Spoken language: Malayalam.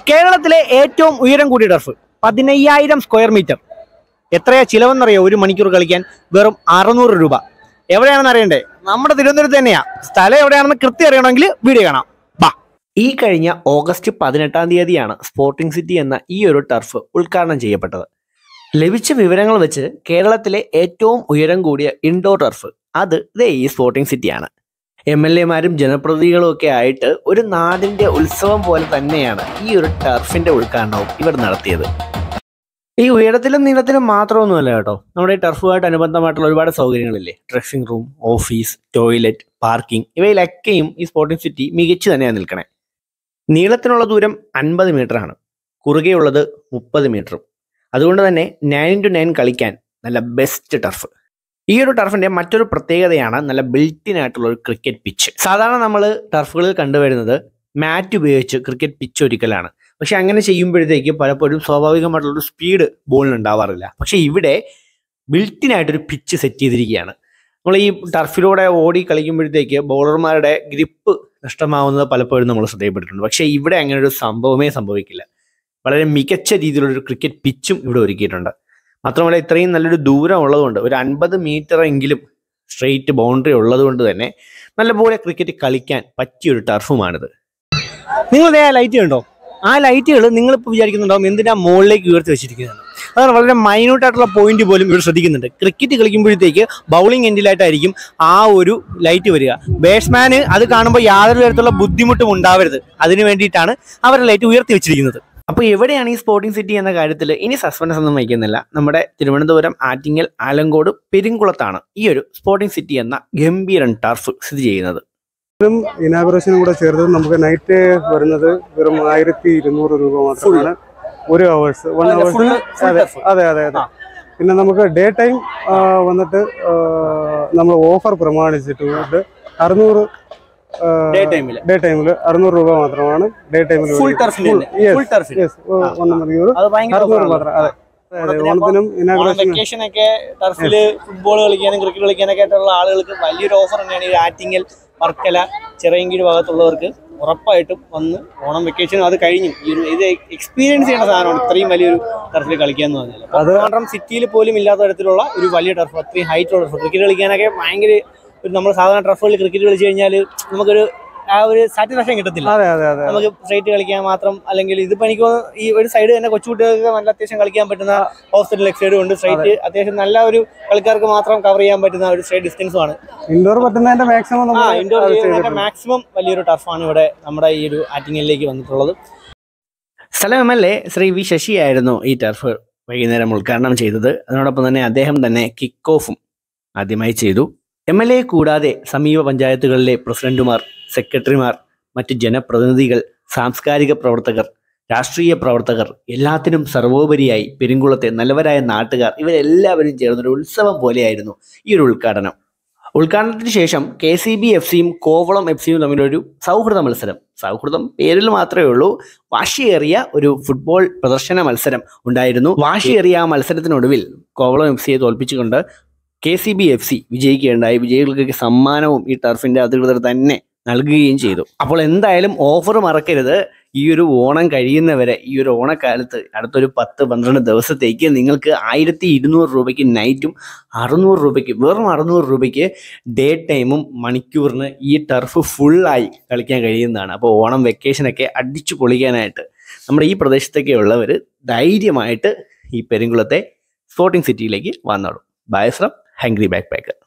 കേരളത്തിലെ ഏറ്റവും ഉയരം കൂടിയ ടർഫ് പതിനയ്യായിരം സ്ക്വയർ മീറ്റർ എത്രയാ ചിലവെന്നറിയോ ഒരു മണിക്കൂർ കളിക്കാൻ വെറും അറുന്നൂറ് രൂപ എവിടെയാണെന്ന് അറിയണ്ടേ നമ്മുടെ തിരുവനന്തപുരത്ത് തന്നെയാ സ്ഥലം എവിടെയാണെന്ന് കൃത്യം അറിയണമെങ്കിൽ വീഡിയോ കാണാം ബാ ഈ കഴിഞ്ഞ ഓഗസ്റ്റ് പതിനെട്ടാം തീയതിയാണ് സ്പോർട്ടിംഗ് സിറ്റി എന്ന ഈ ഒരു ടർഫ് ഉദ്ഘാടനം ചെയ്യപ്പെട്ടത് ലഭിച്ച വിവരങ്ങൾ വെച്ച് കേരളത്തിലെ ഏറ്റവും ഉയരം കൂടിയ ഇൻഡോർ ടർഫ് അത് ദേ ഈ സ്പോർട്ടിംഗ് സിറ്റിയാണ് എം എൽ എമാരും ജനപ്രതിനിധികളും ഒക്കെ ആയിട്ട് ഒരു നാടിന്റെ ഉത്സവം പോലെ തന്നെയാണ് ഈ ഒരു ടർഫിന്റെ ഉദ്ഘാടനവും ഇവർ നടത്തിയത് ഈ ഉയരത്തിലും നീളത്തിലും മാത്രമൊന്നുമല്ല കേട്ടോ നമ്മുടെ ഈ ടർഫുമായിട്ട് അനുബന്ധമായിട്ടുള്ള ഒരുപാട് സൗകര്യങ്ങളില്ലേ dressing room office toilet parking ഇവയിലൊക്കെയും ഈ സ്പോർട്ടിംഗ് സിറ്റി മികച്ചു തന്നെയാണ് നിൽക്കണേ നീളത്തിനുള്ള ദൂരം അൻപത് ആണ് കുറുകെയുള്ളത് മുപ്പത് മീറ്ററും അതുകൊണ്ട് തന്നെ നയൻ ഇൻറ്റു നയൻ കളിക്കാൻ നല്ല ബെസ്റ്റ് ടർഫ് ഈ ഒരു ടർഫിന്റെ മറ്റൊരു പ്രത്യേകതയാണ് നല്ല ബിൽറ്റിൻ ആയിട്ടുള്ള ഒരു ക്രിക്കറ്റ് പിച്ച് സാധാരണ നമ്മൾ ടർഫുകളിൽ കണ്ടുവരുന്നത് മാറ്റ് ഉപയോഗിച്ച് ക്രിക്കറ്റ് പിച്ച് ഒരുക്കലാണ് പക്ഷെ അങ്ങനെ ചെയ്യുമ്പോഴത്തേക്ക് പലപ്പോഴും സ്വാഭാവികമായിട്ടുള്ള ഒരു സ്പീഡ് ബോളിന് ഉണ്ടാവാറില്ല പക്ഷെ ഇവിടെ ബിൽറ്റിൻ ആയിട്ടൊരു പിച്ച് സെറ്റ് ചെയ്തിരിക്കുകയാണ് നമ്മൾ ഈ ടർഫിലൂടെ ഓടി കളിക്കുമ്പോഴത്തേക്ക് ബോളർമാരുടെ ഗ്രിപ്പ് നഷ്ടമാവുന്നത് പലപ്പോഴും നമ്മൾ ശ്രദ്ധയപ്പെട്ടിട്ടുണ്ട് പക്ഷേ ഇവിടെ അങ്ങനെ ഒരു സംഭവമേ സംഭവിക്കില്ല വളരെ മികച്ച രീതിയിലുള്ള ഒരു ക്രിക്കറ്റ് പിച്ചും ഇവിടെ ഒരുക്കിയിട്ടുണ്ട് മാത്രമല്ല ഇത്രയും നല്ലൊരു ദൂരം ഉള്ളതുകൊണ്ട് ഒരു അൻപത് മീറ്റർ എങ്കിലും സ്ട്രെയിറ്റ് ബൗണ്ടറി ഉള്ളതുകൊണ്ട് തന്നെ നല്ലപോലെ ക്രിക്കറ്റ് കളിക്കാൻ പറ്റിയൊരു ടർഫുമാണിത് നിങ്ങൾ ആ ലൈറ്റ് കണ്ടോ ആ ലൈറ്റുകൾ നിങ്ങളിപ്പോൾ വിചാരിക്കുന്നുണ്ടാവും എന്തിനാ മുകളിലേക്ക് ഉയർത്തി വെച്ചിരിക്കുന്നത് അതാണ് വളരെ മൈന്യൂട്ട് ആയിട്ടുള്ള പോയിന്റ് പോലും ഇവർ ശ്രദ്ധിക്കുന്നുണ്ട് ക്രിക്കറ്റ് കളിക്കുമ്പോഴത്തേക്ക് ബൗളിംഗ് എൻഡിലായിട്ടായിരിക്കും ആ ഒരു ലൈറ്റ് വരിക ബാറ്റ്സ്മാന് അത് കാണുമ്പോൾ യാതൊരു തരത്തിലുള്ള ബുദ്ധിമുട്ടും ഉണ്ടാവരുത് അതിനു വേണ്ടിയിട്ടാണ് അവർ ലൈറ്റ് ഉയർത്തി വെച്ചിരിക്കുന്നത് അപ്പോൾ എവിടെയാണ് ഈ സ്പോർട്ടിംഗ് സിറ്റി എന്ന കാര്യത്തിൽ ഇനി സസ്പെൻസ് ഒന്നും വയ്ക്കുന്നില്ല നമ്മുടെ തിരുവനന്തപുരം ആറ്റിങ്ങൽ ആലങ്കോട് പെരിങ്കുളത്താണ് ഈ ഒരു സ്പോർട്ടിംഗ് സിറ്റി എന്ന ഗംഭീരൻ ടർഫ് സ്ഥിതി ചെയ്യുന്നത് ഇനാഗുറേഷനും കൂടെ ചേർത്ത് നമുക്ക് നൈറ്റ് വരുന്നത് വെറും ആയിരത്തി ഇരുന്നൂറ് രൂപ മാത്രമാണ് ഒരു അവേഴ്സ് വൺ അതെ, അവേഴ്സ് full- full അതെ turf. അതെ അതെ അതെ ആ. പിന്നെ നമുക്ക് ഡേ ടൈം വന്നിട്ട് നമ്മൾ ഓഫർ പ്രമാണിച്ചിട്ട് അറുന്നൂറ് ഡേ ടൈമിൽ ഡേ ടൈമിൽ അറുന്നൂറ് രൂപ മാത്രമാണ് ഡേ ടൈമിൽ ഫുൾ ടർഫിൽ ഫുൾ ടർഫിൽ ഒന്ന് മണിക്കൂർ അത് ഭയങ്കര അറുന്നൂറ് offer ആണ്. മാത്രം അതെ അതെ, അതെ ഓണത്തിന് ഓണത്തിനും ഇനാഗുറേഷനും വെക്കേഷൻ ഒക്കെ ടർഫില് ഫുട്ബോൾ കളിക്കാനും ക്രിക്കറ്റ് കളിക്കാനൊക്കെ ആയിട്ടുള്ള ആളുകൾക്ക് വലിയൊരു ഓഫർ തന്നെയാണ് ഈ ആറ്റിങ്ങൽ വർക്കല ചിറയൻകീഴ് ഭാഗത്തുള്ളവർക്ക് ഉറപ്പായിട്ടും വന്ന് ഓണം വെക്കേഷൻ അത് കഴിഞ്ഞു ഈ ഒരു ഇത് എക്സ്പീരിയൻസ് ചെയ്യുന്ന സാധനമാണ് ഇത്രയും വലിയൊരു ടർഫിൽ കളിക്കുക എന്ന് പറഞ്ഞാൽ അത് കാരണം സിറ്റിയിൽ പോലും ഇല്ലാത്ത തരത്തിലുള്ള ഒരു വലിയ ടർഫ് അത്രയും ഹൈറ്റ് ഉള്ള ടർഫ് ക്രിക്കറ്റ് കളിക്കാനൊക്കെ ഭയങ്കര ഒരു നമ്മൾ സാധാരണ ടർഫുകളിൽ ക്രിക്കറ്റ് കളിച്ചു കഴിഞ്ഞാൽ നമുക്കൊരു ആ ഒരു സാറ്റിസ്ഫാക്ഷൻ കിട്ടത്തില്ല അതെ അതെ അതെ നമുക്ക് സ്ട്രൈറ്റ് കളിക്കാൻ മാത്രം അല്ലെങ്കിൽ ഇതിപ്പോ എനിക്ക് തോന്നുന്നു ഈ ഒരു സൈഡ് തന്നെ കൊച്ചുകുട്ടികൾക്ക് നല്ല അത്യാവശ്യം കളിക്കാൻ പറ്റുന്ന ഹോസ്റ്റൽ ലെഗ് സൈഡും ഉണ്ട് സ്ട്രൈറ്റ് അത്യാവശ്യം നല്ല ഒരു കളിക്കാർക്ക് മാത്രം കവർ ചെയ്യാൻ പറ്റുന്ന ഒരു സ്ട്രൈറ്റ് ഡിസ്റ്റൻസും ആണ് ഇൻഡോർ പറ്റുന്നതിന്റെ മാക്സിമം ആ നമ്മൾ ഇൻഡോർ അത് ചെയ്യുന്നതിന്റെ ചെയ്തിട്ടുണ്ട്. മാക്സിമം വലിയൊരു ടർഫാണ് ഇവിടെ നമ്മുടെ ഈ ഒരു ആറ്റിങ്ങലിലേക്ക് വന്നിട്ടുള്ളത് സ്ഥലം M L A Shri V ശശിയായിരുന്നു ഈ ടർഫ് വൈകുന്നേരം ഉദ്ഘാടനം ചെയ്തത് അതിനോടൊപ്പം തന്നെ അദ്ദേഹം തന്നെ കിക്ക് ഓഫും ആദ്യമായി ചെയ്തു എം എൽ എ കൂടാതെ സമീപ പഞ്ചായത്തുകളിലെ പ്രസിഡന്റുമാർ സെക്രട്ടറിമാർ മറ്റ് ജനപ്രതിനിധികൾ സാംസ്കാരിക പ്രവർത്തകർ രാഷ്ട്രീയ പ്രവർത്തകർ എല്ലാത്തിനും സർവോപരിയായി പെരുങ്കുളത്തെ നല്ലവരായ നാട്ടുകാർ ഇവരെല്ലാവരും ചേർന്നൊരു ഉത്സവം പോലെയായിരുന്നു ഈ ഒരു ഉദ്ഘാടനം ഉദ്ഘാടനത്തിന് ശേഷം കെ സി ബി എഫ് സിയും കോവളം എഫ് സിയും തമ്മിലൊരു സൗഹൃദ മത്സരം സൗഹൃദം പേരിൽ മാത്രമേ ഉള്ളൂ വാശിയേറിയ ഒരു ഫുട്ബോൾ പ്രദർശന മത്സരം ഉണ്ടായിരുന്നു വാശിയേറിയ ആ മത്സരത്തിനൊടുവിൽ കോവളം എഫ് സിയെ തോൽപ്പിച്ചുകൊണ്ട് K C B F C വിജയിക്കുകയുണ്ടായി വിജയികൾക്ക് സമ്മാനവും ഈ ടർഫിന്റെ അധികൃതർ തന്നെ നൽകുകയും ചെയ്തു അപ്പോൾ എന്തായാലും ഓഫർ മറക്കരുത് ഈ ഒരു ഓണം കഴിയുന്നവരെ ഈ ഒരു ഓണക്കാലത്ത് അടുത്തൊരു പത്ത് പന്ത്രണ്ട് ദിവസത്തേക്ക് നിങ്ങൾക്ക് ആയിരത്തി ഇരുന്നൂറ് രൂപയ്ക്ക് നൈറ്റും അറുന്നൂറ് രൂപയ്ക്ക് വെറും അറുന്നൂറ് രൂപയ്ക്ക് ഡേ ടൈമും മണിക്കൂറിന് ഈ ടർഫ് ഫുള്ളായി കളിക്കാൻ കഴിയുന്നതാണ് അപ്പോൾ ഓണം വെക്കേഷനൊക്കെ അടിച്ചു പൊളിക്കാനായിട്ട് നമ്മുടെ ഈ പ്രദേശത്തൊക്കെ ഉള്ളവർ ധൈര്യമായിട്ട് ഈ പെരുങ്കുളത്തെ സ്പോർട്ടിംഗ് സിറ്റിയിലേക്ക് വന്നോളും bye from hungry back packer